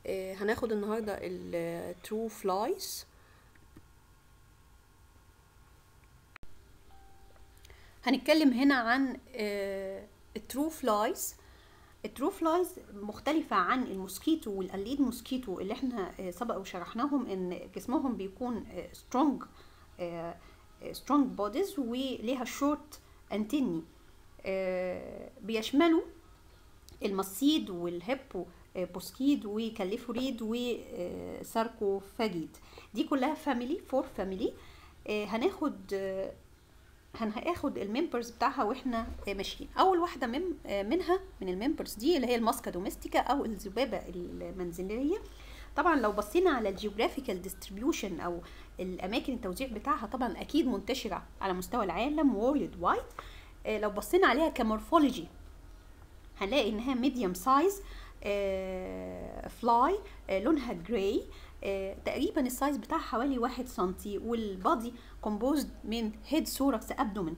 آه، هناخد النهارده الترو فلايز هنتكلم هنا عن الترو فلايز الترو فلايز مختلفة عن الموسكيتو والقليد موسكيتو اللي احنا آه، سبق وشرحناهم ان جسمهم بيكون سترونج سترونج بوديز وليها شورت انتني بيشملوا المصيد والهيبو آه، بوسكيد وكاليفوريد وساركوفاجيد دي كلها فاميلي فور فاميلي هناخد آه، هناخد الممبرز بتاعها واحنا آه، ماشيين اول واحده من آه، منها من الممبرز دي اللي هي الماسكا دوميستيكا او الذبابه المنزليه طبعا لو بصينا على الجيوغرافيكال ديستريبيوشن او الاماكن التوزيع بتاعها طبعا اكيد منتشره على مستوى العالم وورلد وايد لو بصينا عليها كمورفولوجي هنلاقي انها ميديوم سايز فلاي لونها جراي تقريبا السايز بتاعها حوالي واحد سنتي والبادي كومبوزد من هيد سوركس ابدومن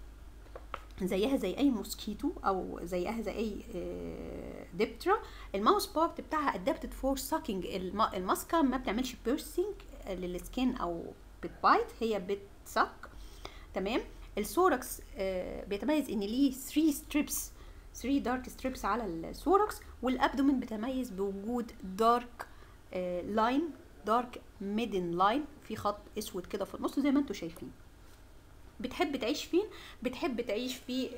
زيها زي اي موسكيتو او زيها زي اي ديبترا الماوس بارت بتاعها ادابتد فور ساكينج الماسكه ما بتعملش بيرسينج للسكين او بتبايت هي بتسك تمام السوركس آه، بيتميز ان ليه 3 ستريبس 3 دارك ستريبس على السوركس والابدومين بتميز بوجود دارك لاين دارك ميدن لاين في خط اسود كده في النص زي ما انتم شايفين بتحب تعيش فين بتحب تعيش في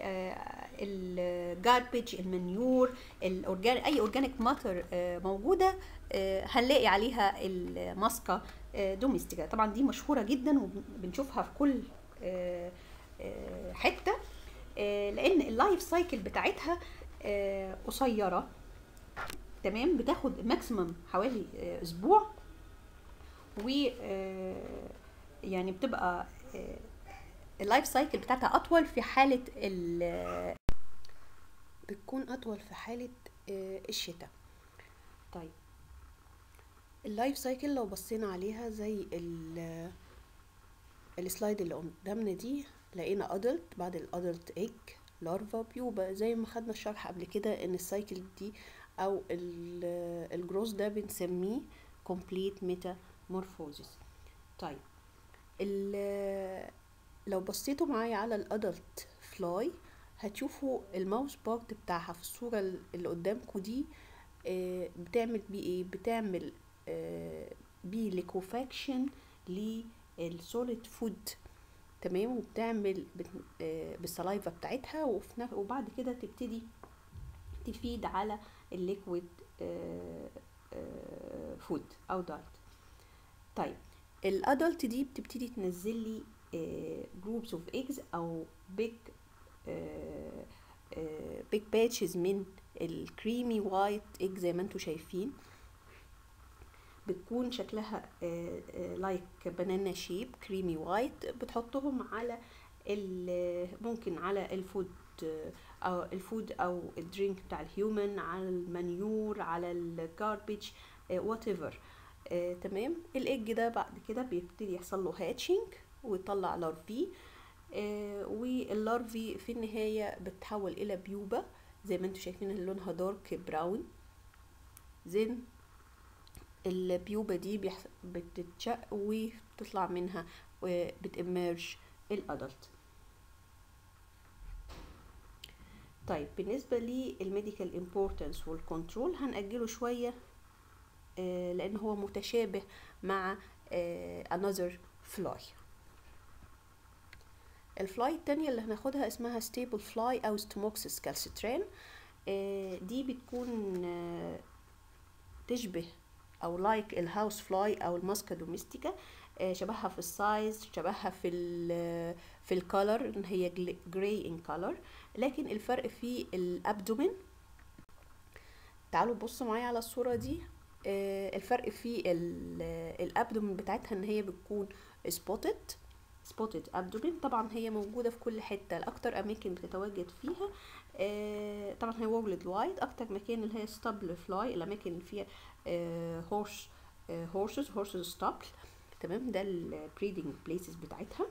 الجاربج المنيور الأورجان اي اورجانيك ماتر موجوده آه، هنلاقي عليها الماسكا آه، دوميستيكا طبعا دي مشهوره جدا وبنشوفها في كل آه، آه، حته آه، لان اللايف سايكل بتاعتها آه، قصيره تمام بتاخد ماكسيمم حوالي آه، اسبوع و آه، يعني بتبقى آه، اللايف سايكل بتاعتها اطول في حاله ال بتكون اطول في حاله آه، الشتاء طيب اللايف سايكل لو بصينا عليها زي ال السلايد اللي قدامنا دي لقينا ادلت بعد الادلت ايج لارفا بيوبا زي ما خدنا الشرح قبل كده ان السايكل دي او الجروس ده بنسميه complete metamorphosis طيب ال- لو بصيتوا معايا على الادلت فلاي هتشوفوا الماوس بارت بتاعها في الصورة اللي قدامكم دي آه، بتعمل بيه ايه بتعمل آه، بيه ليكوفاكشن للسوليد فود تمام وبتعمل بت- آه، بالسلايفا بتاعتها وفي نف- وبعد كده تبتدي تفيد على الليكويد فود او دايت طيب الادلت دي بتبتدي تنزل لي جروبس اوف ايجز او بيج بيج باتشز من الكريمي وايت ايج زي ما انتم شايفين بتكون شكلها لايك بنانا شيب كريمي وايت بتحطهم على ال- ممكن على الفود آه، او الفود او الدرينك بتاع الهيومن على المنيور على الجاربيج وات ايفر تمام الايج ده بعد كده بيبتدي يحصل له هاتشنج ويطلع لارفي آه، واللارفي في النهاية بتتحول إلى بيوبة زي ما انتم شايفين اللي لونها دارك براون زين البيوبة دي بيحص... بتتشق وبتطلع منها وبتإمرج الأدلت طيب بالنسبة للميديكال امبورتنس والكنترول هنأجله شوية آه، لأن هو متشابه مع آه، another fly الفلاي التانية اللي هناخدها اسمها ستيبل فلاي أو ستوموكسس كالستران دي بتكون آه، تشبه او لايك الهاوس فلاي او الماسكا دوميستيكا آه، شبهها في السايز شبهها في ال في الكالر ان هي جراي ان كالر لكن الفرق في الابدومين تعالوا بصوا معايا على الصورة دي آه، الفرق في ال- الابدومين بتاعتها ان هي بتكون سبوتد سبوتد ابدومين طبعا هي موجودة في كل حتة الاكتر اماكن بتتواجد فيها آه، طبعا هي وورلد وايد اكتر مكان اللي هي ستابل فلاي الاماكن اللي فيها هورس هورسز هورسز ستابل تمام ده البريدنج بليسز بتاعتها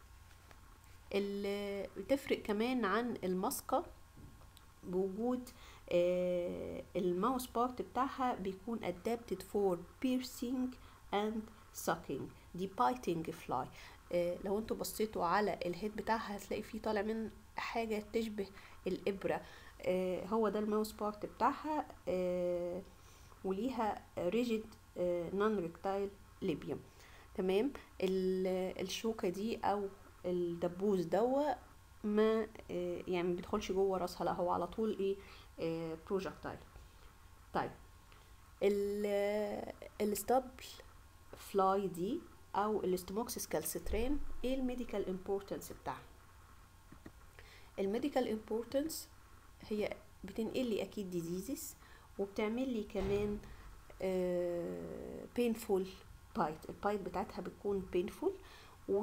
اللي بتفرق كمان عن الماسكة بوجود الماوس الماوس بارت بتاعها بيكون adapted for piercing and sucking دي biting fly آه لو انتوا بصيتوا على الهيد بتاعها هتلاقي فيه طالع من حاجة تشبه الإبرة آه هو ده الماوس بارت بتاعها آه وليها ريجيد نون ريكتايل ليبيوم تمام الشوكة دي أو الدبوس دوا ما آه يعني ما بيدخلش جوه راسها لا هو على طول ايه آه بروجكتايل طيب الستابل فلاي دي او الاستموكسيس كالسترين ايه الميديكال امبورتنس بتاعها الميديكال امبورتنس هي بتنقل لي اكيد ديزيزز وبتعمل لي كمان بينفول بايت البايت بتاعتها بتكون بينفول و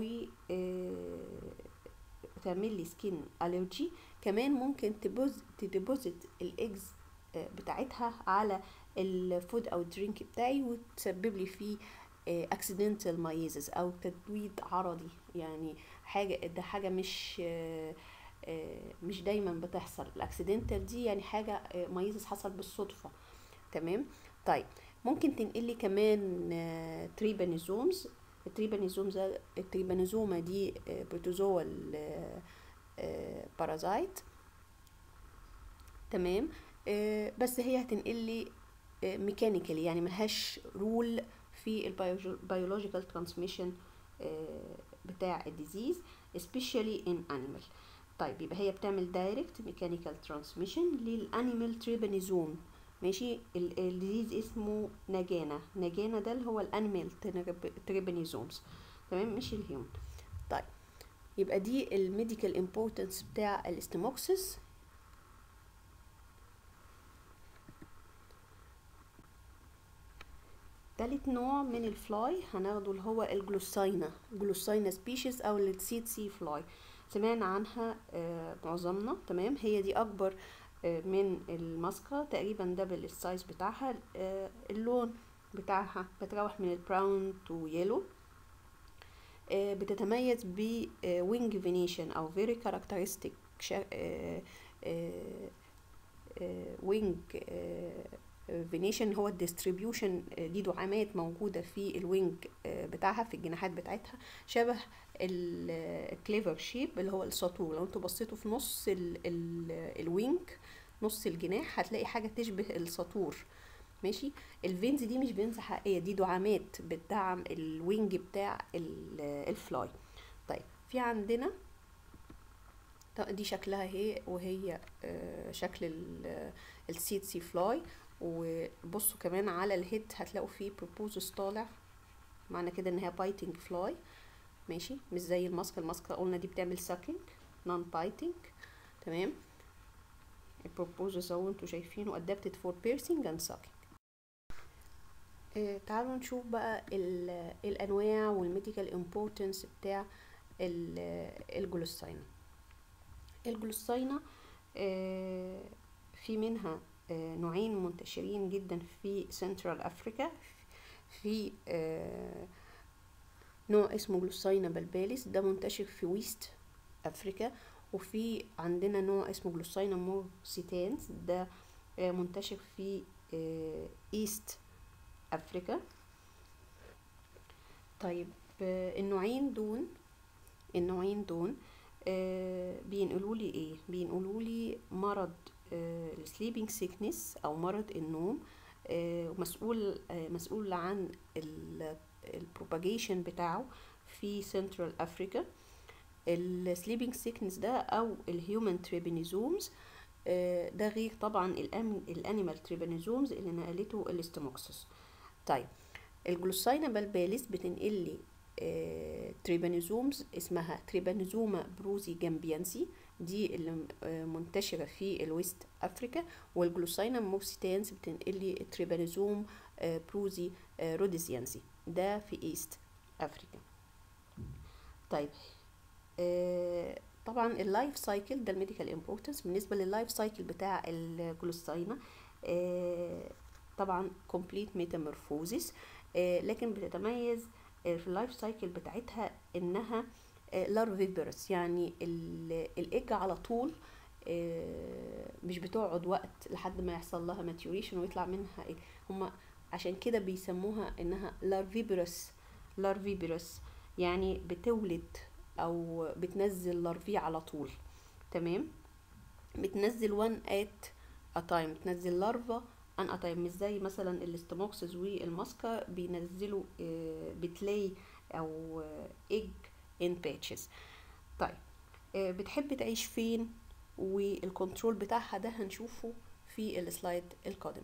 تعمل لي سكين الرجي كمان ممكن تبوز تديبوزيت الايجز بتاعتها على الفود او الدرينك بتاعي وتسبب لي فيه اكسيدنتال مايزز او تدويد عرضي يعني حاجه ده حاجه مش مش دايما بتحصل الاكسيدنتال دي يعني حاجه مايزز حصل بالصدفه تمام طيب ممكن تنقل لي كمان تريبانيزومز التريبانيزومز التريبانيزوما دي بروتوزوال بارازايت تمام بس هي هتنقل لي ميكانيكالي يعني ملهاش رول في البيولوجيكال ترانسميشن بتاع الديزيز especially in animal طيب يبقى هي بتعمل دايركت ميكانيكال ترانسميشن للانيمال تريبانيزوم ماشي الديزيز اسمه نجانا نجانا ده اللي هو الانيمال تريبانيزومز تمام مش الهيومن طيب يبقى دي الميديكال امبورتنس بتاع الاستموكسس تالت نوع من الفلاي هناخده اللي هو الجلوساينا جلوساينا سبيشيز او السيد سي فلاي سمعنا عنها آه معظمنا تمام هي دي اكبر آه من الماسكة تقريبا دبل السايز بتاعها آه اللون بتاعها بتروح من البراون تو يلو بتتميز ب وينج فينيشن او فيري كاركترستيك وينج فينيشن هو الديستريبيوشن دي دعامات موجودة في الوينج بتاعها في الجناحات بتاعتها شبه الكليفر شيب اللي هو السطور لو انتوا بصيتوا في نص ال ال الوينج نص الجناح هتلاقي حاجة تشبه السطور ماشي الفينز دي مش فينز حقيقية دي دعامات بتدعم الوينج بتاع الفلاي طيب في عندنا دي شكلها هي وهي شكل السيد سي فلاي وبصوا كمان على الهيد هتلاقوا فيه بروبوزس طالع معنى كده ان هي بايتنج فلاي ماشي مش زي الماسك الماسك قلنا دي بتعمل ساكينج نون بايتنج تمام البروبوزس اهو انتوا شايفينه adapted for piercing and sucking آه تعالوا نشوف بقى الانواع والميديكال امبورتنس بتاع الجلوساينا الجلوساينا آه في منها آه نوعين منتشرين جدا في سنترال افريكا في آه نوع اسمه جلوساينا بلباليس ده منتشر في ويست افريكا وفي عندنا نوع اسمه جلوساينا مورسيتانس ده آه منتشر في ايست افريكا طيب النوعين دول النوعين دول بينقلوا لي ايه بينقلوا لي مرض السليبنج سيكنس او مرض النوم مسؤول مسؤول عن البروباجيشن بتاعه في سنترال افريكا السليبنج سيكنس ده او الهيومن تريبانيزومز ده غير طبعا الانيمال تريبانيزومز اللي نقلته الاستموكسس طيب الجلوساينا بلباليس بتنقل لي آه تريبانيزومز اسمها تريبانيزوما بروزي جامبيانسي دي اللي آه منتشرة في الويست أفريكا والجلوساينا موكسيتانس بتنقل لي تريبانيزوم آه بروزي روديزيانسي ده في ايست أفريكا طيب طبعا اللايف سايكل ده الميديكال امبورتنس بالنسبة لللايف سايكل بتاع الجلوساينا طبعا كومبليت ميتامورفوزيس لكن بتتميز في اللايف سايكل بتاعتها انها لارفيبرس يعني الايج على طول آه، مش بتقعد وقت لحد ما يحصل لها ماتيوريشن ويطلع منها ايه هما عشان كده بيسموها انها لارفيبرس لارفيبرس يعني بتولد او بتنزل لارفي على طول تمام بتنزل وان ات ا تايم بتنزل لارفا ان ا تايم مش زي مثلا الاستموكسز والماسكا بينزلوا آه، بتلاي او ايج ان باتشز طيب آه، بتحب تعيش فين والكنترول بتاعها ده هنشوفه في السلايد القادم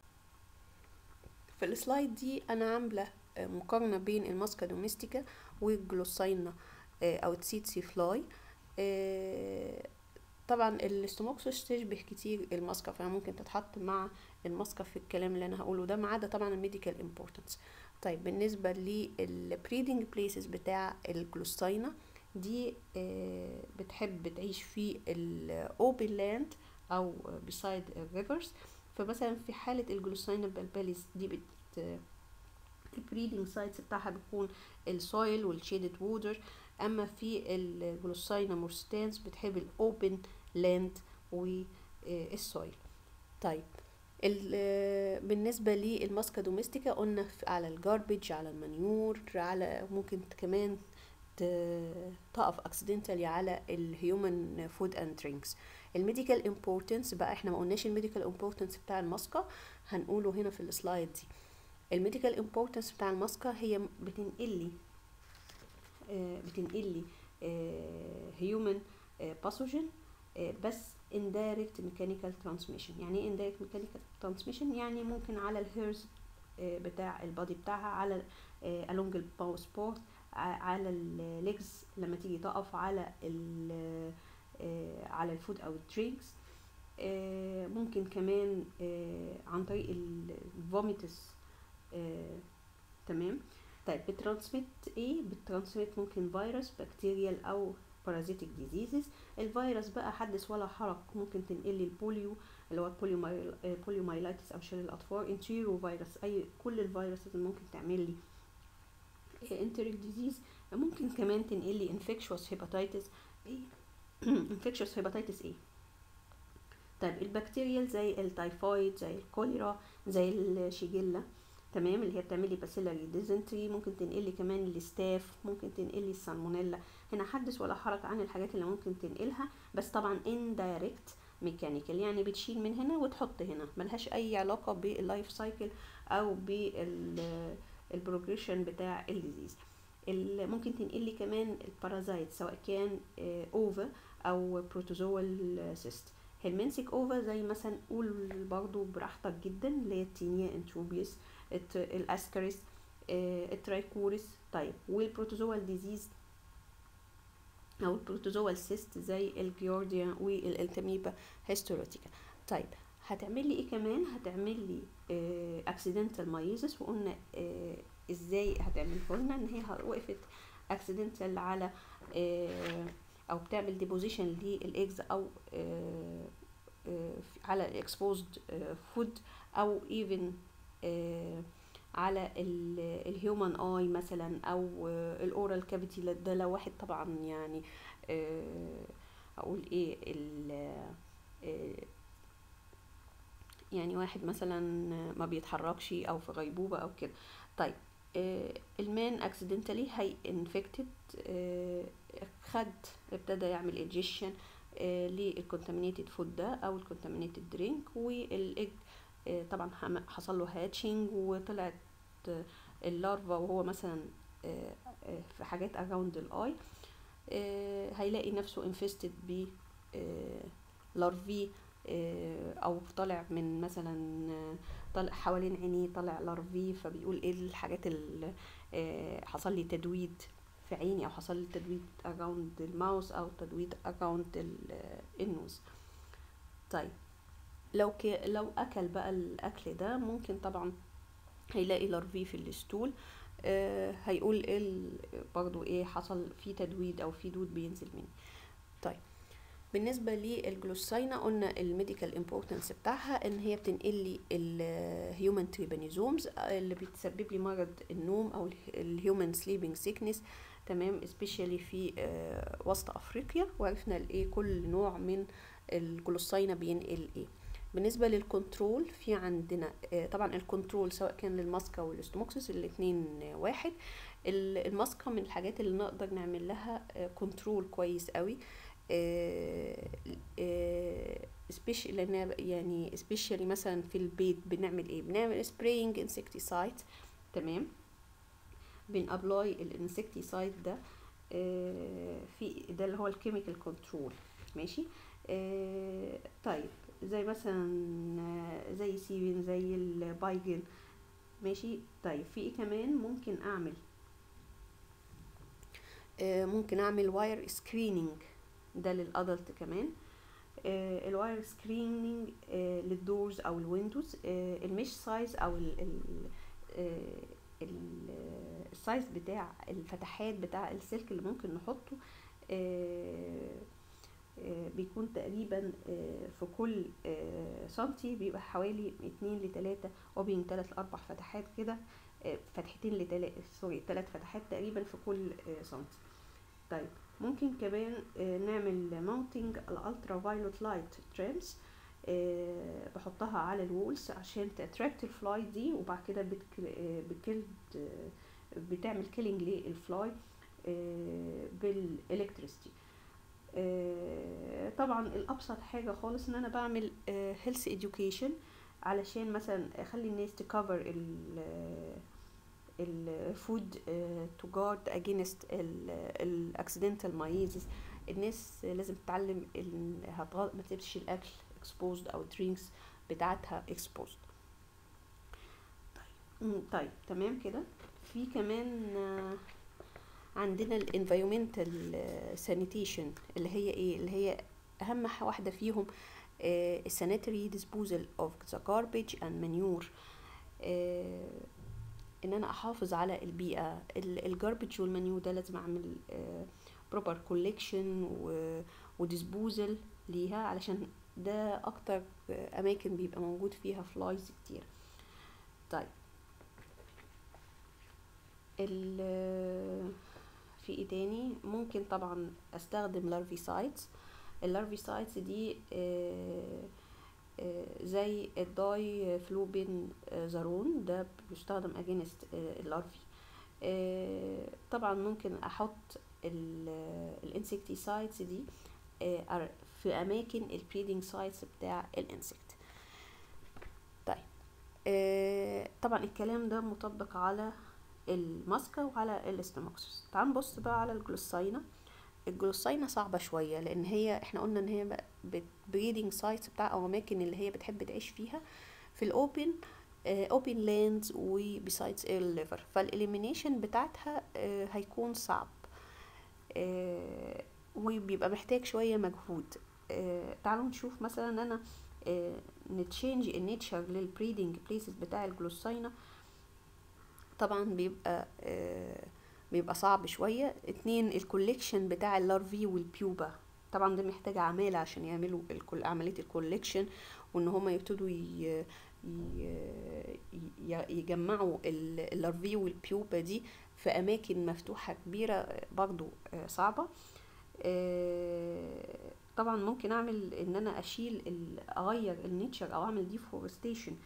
في السلايد دي انا عامله آه، مقارنه بين الماسكا دوميستيكا والجلوساينا آه، او تسيتسي فلاي آه، طبعا الاستوموكسوس تشبه كتير الماسكا فممكن تتحط مع الماسكا في الكلام اللي انا هقوله ده ما عدا طبعا الميديكال امبورتنس طيب بالنسبه للبريدنج بليسز بتاع الجلوساينا دي آه، بتحب تعيش في الاوبن لاند او بسايد الريفرز فمثلا في حالة الجلوسينا بالباليس دي بت البريدنج سايتس بتاعها بيكون السويل والشيدد وودر اما في الجلوسينا مورستانس بتحب الاوبن لاند والسويل طيب ال- بالنسبة للماسكا دوميستيكا قلنا في- على الجاربيج على المنيور على ممكن كمان ت- تقف اكسيدنتالي على الهيومن فود اند درينكس الميديكال امبورتنس بقى احنا ما قلناش الميديكال امبورتنس بتاع الماسكا هنقوله هنا في السلايد دي الميديكال امبورتنس بتاع الماسكا هي بتنقلي آه، بتنقلي هيومن باثوجين بس indirect mechanical transmission يعني ايه indirect mechanical transmission يعني ممكن على الهيرز بتاع البادي بتاعها على آه، along الباور سبورت على الليجز لما تيجي تقف على ال آه، على الفود او الدرينكس ممكن كمان آه، عن طريق الفوميتس تمام طيب بترانسميت ايه بترانسميت ممكن فيروس بكتيريال او بارازيتيك ديزيزز الفيروس بقى حدث ولا حرج ممكن تنقل البوليو اللي هو البوليومايلايتس او شلل الاطفال انتيرو فيروس اي كل الفيروسات اللي ممكن تعمل لي انتريك ديزيز ممكن كمان تنقل لي انفكشوس هيباتيتس ايه انفكشوس هيباتيتس ايه طيب البكتيريال زي التايفويد زي الكوليرا زي الشيجيلا تمام اللي هي بتعمل لي باسيلاري ديزنتري ممكن تنقل لي كمان الستاف ممكن تنقل لي السالمونيلا هنا حدث ولا حرج عن الحاجات اللي ممكن تنقلها بس طبعا اندايركت ميكانيكال يعني بتشيل من هنا وتحط هنا ملهاش اي علاقه باللايف سايكل او بالبروجريشن بتاع الديزيز ممكن تنقل لي كمان البارازايت سواء كان اوفا او بروتوزوال سيست هلمنسك اوفا زي مثلا قول برضو براحتك جدا اللي هي التينيا انتروبيوس الاسكاريس الترايكوريس طيب والبروتوزوال ديزيز او البروتوزوال سيست زي الجيورديا والالتاميبا هيستوريتيكا طيب هتعمل لي ايه كمان هتعمل لي اكسيدنتال مايزس وقلنا آه ازاي هتعمله لنا ان هي وقفت اكسيدنتال على آه او بتعمل ديبوزيشن للايجز او آه على الاكسبوزد فود او ايفن على الهيومن اي مثلا او الاورال كافيتي ده لو واحد طبعا يعني اقول ايه يعني واحد مثلا ما بيتحركش او في غيبوبه او كده طيب المان اكسيدنتالي هي انفكتد خد ابتدى يعمل انجيشن للكونتامينيتد فود ده او الكونتامينيتد درينك والايج طبعا حصل له هاتشنج وطلعت اللارفا وهو مثلا في حاجات اراوند الاي هيلاقي نفسه انفستد ب لارفي او طالع من مثلا طالع حوالين عينيه طالع لارفي فبيقول ايه الحاجات اللي حصل لي تدويد في عيني او حصل لي تدويد اراوند الماوس او تدويد اراوند النوز طيب لو ك... لو اكل بقى الاكل ده ممكن طبعا هيلاقي لارفي في الستول آه هيقول ايه برضو ايه حصل في تدويد او في دود بينزل مني طيب بالنسبه للجلوساينا قلنا الميديكال امبورتنس بتاعها ان هي بتنقل لي الهيومن تريبانيزومز اللي بتسبب لي مرض النوم او الهيومن سليبنج سيكنس تمام سبيشالي في آه وسط افريقيا وعرفنا الايه كل نوع من الجلوسينا بينقل ايه بالنسبة للكنترول في عندنا آه، طبعا الكنترول سواء كان للماسكا والاستوموكسس الاتنين آه، واحد ال- الماسكا من الحاجات اللي نقدر نعمل لها كنترول كويس قوي سبيش لان يعني سبيشالي مثلا في البيت بنعمل ايه بنعمل سبراينج انسكتيسايد تمام بنابلاي الانسكتيسايد ده آه، في ده اللي هو الكيميكال كنترول ماشي آه، طيب زي مثلا آه، زي سيفين زي البايجن ماشي طيب في ايه كمان ممكن اعمل آه، ممكن اعمل واير سكريننج ده للادلت كمان آه، الواير سكريننج آه، للدورز او الويندوز آه، المش سايز او ال ال آه، ال- آه، السايز بتاع الفتحات بتاع السلك اللي ممكن نحطه آه، آه، بيكون تقريبا آه، في كل آه، سنتي بيبقى حوالي اتنين لتلاتة وبين تلات لأربع فتحات كده آه، فتحتين لتلاتة سوري تلات فتحات تقريبا في كل آه، سنتي طيب ممكن كمان آه، نعمل ماونتنج الالترا فايلوت لايت تريمز بحطها على الوولز عشان تاتراكت الفلاي دي وبعد كده بتكل آه، بتكل آه، بتعمل كيلينج للفلاي بالالكتريستي طبعا الابسط حاجه خالص ان انا بعمل هيلث education علشان مثلا اخلي الناس تكفر الفود تو جارد اجينست الاكسيدنتال مايزز الناس لازم تتعلم ان هتغ- ما تسيبش الاكل exposed او درينكس بتاعتها exposed طيب مم، طيب تمام كده في كمان آه، عندنا الانفيرومنتال سانيتيشن اللي هي ايه اللي هي اهم ح- واحده فيهم السانيتري ديسبوزال اوف ذا garbage اند مانيور ان انا احافظ على البيئه الجاربج والمانيور ده لازم اعمل بروبر كوليكشن وديسبوزال ليها علشان ده اكتر آه، اماكن بيبقى موجود فيها فلايز كتير طيب ال في ايه تاني ممكن طبعا استخدم لارفيسايدز اللارفيسايدز دي آه، آه، زي الداي فلوبين آه، زارون ده بيستخدم اجينست اللارفي آه، طبعا ممكن احط الانسكتيسايدز دي آه، في اماكن البريدنج سايتس بتاع الانسكت طيب آه، طبعا الكلام ده مطبق على الماسكا وعلى الاستموكسس تعال نبص بقى على الجلوساينا الجلوساينا صعبة شوية لأن هي احنا قلنا إن هي بريدنج سايتس بتاع أو أماكن اللي هي بتحب تعيش فيها في الأوبن اوبن لاندز وبيسايدز الليفر فالإليمينيشن بتاعتها آه، هيكون صعب آه، وبيبقى محتاج شوية مجهود آه، تعالوا نشوف مثلا إن أنا نتشينج النيتشر للبريدنج بليسز بتاع الجلوساينا طبعا بيبقى آه، بيبقى صعب شوية اتنين الكوليكشن بتاع اللارفي والبيوبا طبعا ده محتاج عمالة عشان يعملوا الكل عملية الكوليكشن وان هما يبتدوا ي... ي- ي- يجمعوا ال- اللارفي والبيوبا دي في اماكن مفتوحة كبيرة آه، برضو آه، صعبة آه، طبعا ممكن اعمل ان انا اشيل ال- اغير النيتشر او اعمل ديفورستيشن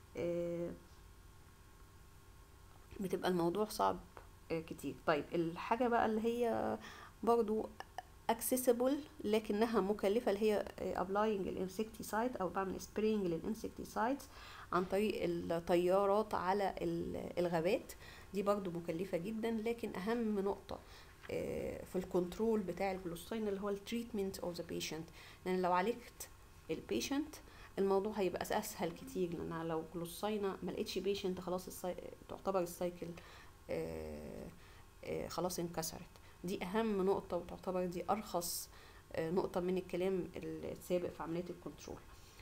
بتبقى الموضوع صعب آه، كتير طيب الحاجة بقى اللي هي برضو accessible لكنها مكلفة اللي هي آه، applying الانسكتيسايد او بعمل spraying للانسكتيسايدز عن طريق الطيارات على ال- الغابات دي برضو مكلفة جدا لكن اهم نقطة آه، في الكنترول بتاع الجلوسين اللي هو التريتمنت اوف ذا بيشنت لان لو عالجت البيشنت الموضوع هيبقى اسهل كتير لان أنا لو جلوسينا ما لقيتش بيشنت خلاص الساي... تعتبر السايكل آه، آه، خلاص انكسرت دي اهم نقطة وتعتبر دي ارخص آه، نقطة من الكلام السابق في عملية الكنترول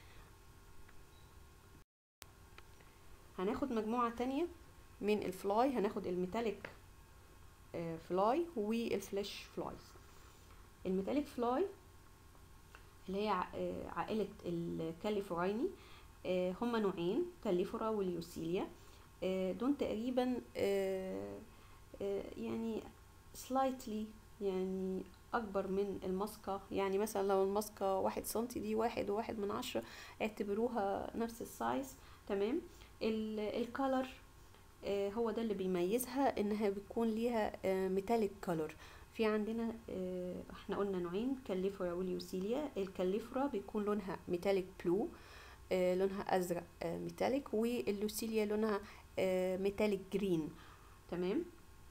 هناخد مجموعة تانية من الفلاي هناخد الميتاليك آه، فلاي والفلاش فلايز الميتاليك فلاي اللي هي ع- آه، عائلة الكاليفوريني آه، هما نوعين كاليفورا واليوسيليا آه، دول تقريبا آه، آه، يعني slightly يعني اكبر من الماسكة يعني مثلا لو الماسكة واحد سنتي دي واحد وواحد من عشرة اعتبروها نفس السايز تمام الكالر هو ده اللي بيميزها انها بيكون ليها ميتاليك كولر في عندنا آه، احنا قلنا نوعين كاليفورا واليوسيليا الكاليفورا بيكون لونها ميتاليك بلو آه، لونها ازرق آه، ميتاليك واللوسيليا لونها آه، ميتاليك جرين تمام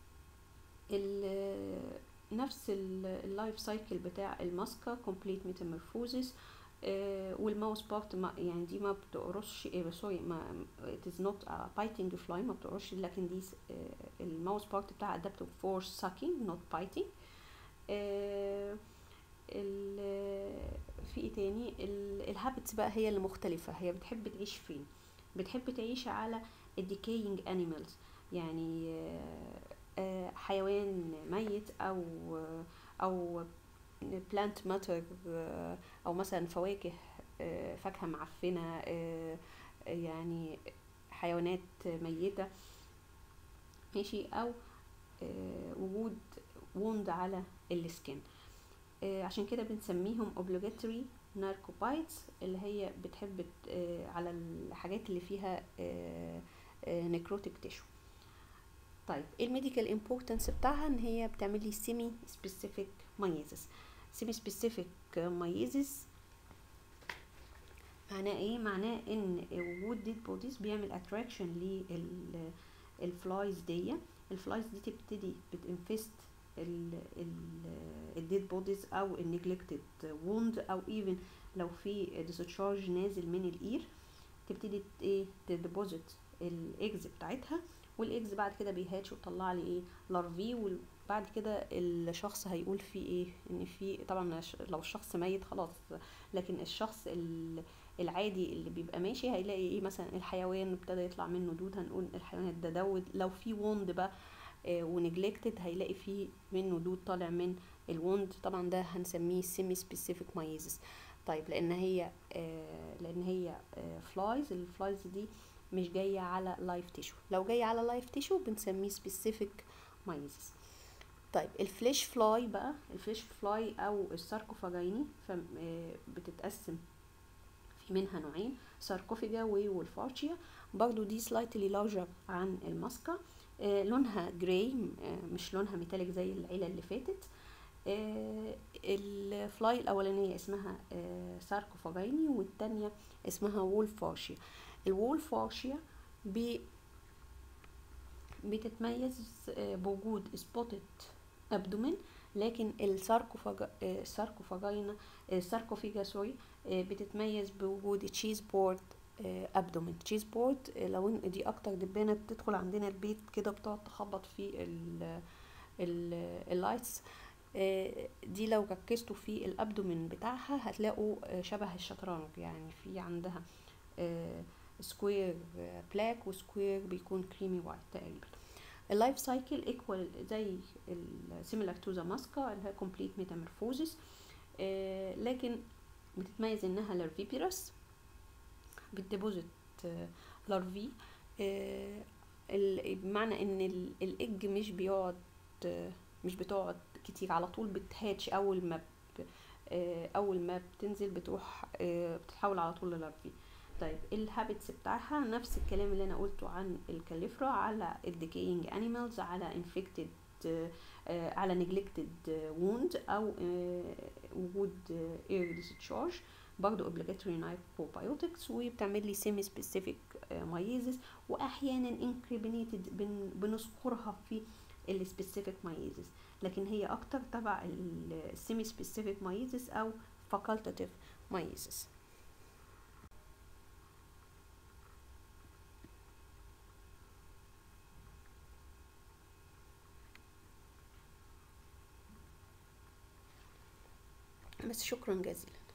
ال- نفس ال- اللايف سايكل بتاع الماسكا كومبليت ميتامورفوزيس والماوس بارت ما يعني دي ما بتقرصش إيه سوري ما it is not a biting fly ما بتقرصش لكن دي س- آه، الماوس بارت بتاع adaptive for sucking not biting آه، ال- في ايه تاني الهابتس بقى هي اللي مختلفة هي بتحب تعيش فين بتحب تعيش على الديكاينج انيمالز يعني آه، آه، حيوان ميت او او بلانت ماتر او مثلا فواكه آه، فاكهة معفنة آه، يعني حيوانات ميتة ماشي او آه، وجود ووند على السكين آه، عشان كده بنسميهم obligatory narcobites اللي هي بتحب ت- آه، على الحاجات اللي فيها نيكروتيك تيشو طيب الميديكال امبورتنس بتاعها ان هي بتعمل لي سيمي سبيسيفيك مايزس سيمي سبيسيفيك مايزس معناه ايه معناه ان وجود ديد بوديز بيعمل اتراكشن للفلايز دي الفلايز دي تبتدي بتنفست الديد بوديز او النجلكتد ووند او ايفن لو في ديسشارج نازل من الاير تبتدي ت- ايه تديبوزيت الايجز بتاعتها والايجز بعد كده بيهاتش وتطلع لي ايه لارفي وبعد كده الشخص هيقول فيه ايه ان في طبعا الش- لو الشخص ميت خلاص لكن الشخص ال- العادي اللي بيبقى ماشي هيلاقي ايه مثلا الحيوان ابتدى يطلع منه دود هنقول الحيوان ده دود لو في ووند بقى ونجلكتد هيلاقي فيه منه دود طالع من الوند طبعا ده هنسميه سيمي سبيسيفيك مايزس طيب لان هي آه لان هي فلايز الفلايز دي مش جايه على لايف تيشو لو جايه على لايف تيشو بنسميه سبيسيفيك مايزس طيب الفليش فلاي بقى الفليش فلاي او الساركوفاجيني بتتقسم في منها نوعين ساركوفيجا وولفارشيا برضو دي سلايتلي لارجر عن الماسكا آه لونها جراي آه مش لونها ميتاليك زي العيلة اللي فاتت آه الفلاي الأولانية اسمها آه ساركوفاجيني والتانية اسمها وولفارشيا الوولفارشيا بي بتتميز آه بوجود سبوتد ابدومين لكن الساركوفاج الساركوفاجينا الساركوفيجا سوري بتتميز بوجود تشيز بورد ابدومين تشيز بورد لو ان دي اكتر دبانه بتدخل عندنا البيت كده بتقعد تخبط في ال اللايتس دي لو ركزتوا في الابدومين بتاعها هتلاقوا شبه الشطرنج يعني في عندها سكوير بلاك وسكوير بيكون كريمي وايت تقريبا اللايف سايكل ايكوال زي سيميلر تو ذا ماسكا اللي هي كومبليت ميتامورفوزيس لكن بتتميز انها لارفيبيرس بتديبوزيت لارفي بمعنى ان الايج مش بيقعد مش بتقعد كتير على طول بتهاتش اول ما اول ما بتنزل بتروح بتتحول على طول للارفي طيب الهابتس بتاعها نفس الكلام اللي انا قلته عن الكاليفرا على الديكينج انيمالز على انفكتد على نجلكتد ووند او وجود اير ديسشارج برضه obligatory probiotics وبتعمل لي semi specific مايزز واحيانا incriminated بن بنذكرها في السبيسيفيك مايزز لكن هي اكتر تبع السيمي سبيسيفيك مايزز او facultative مايزز بس شكرا جزيلا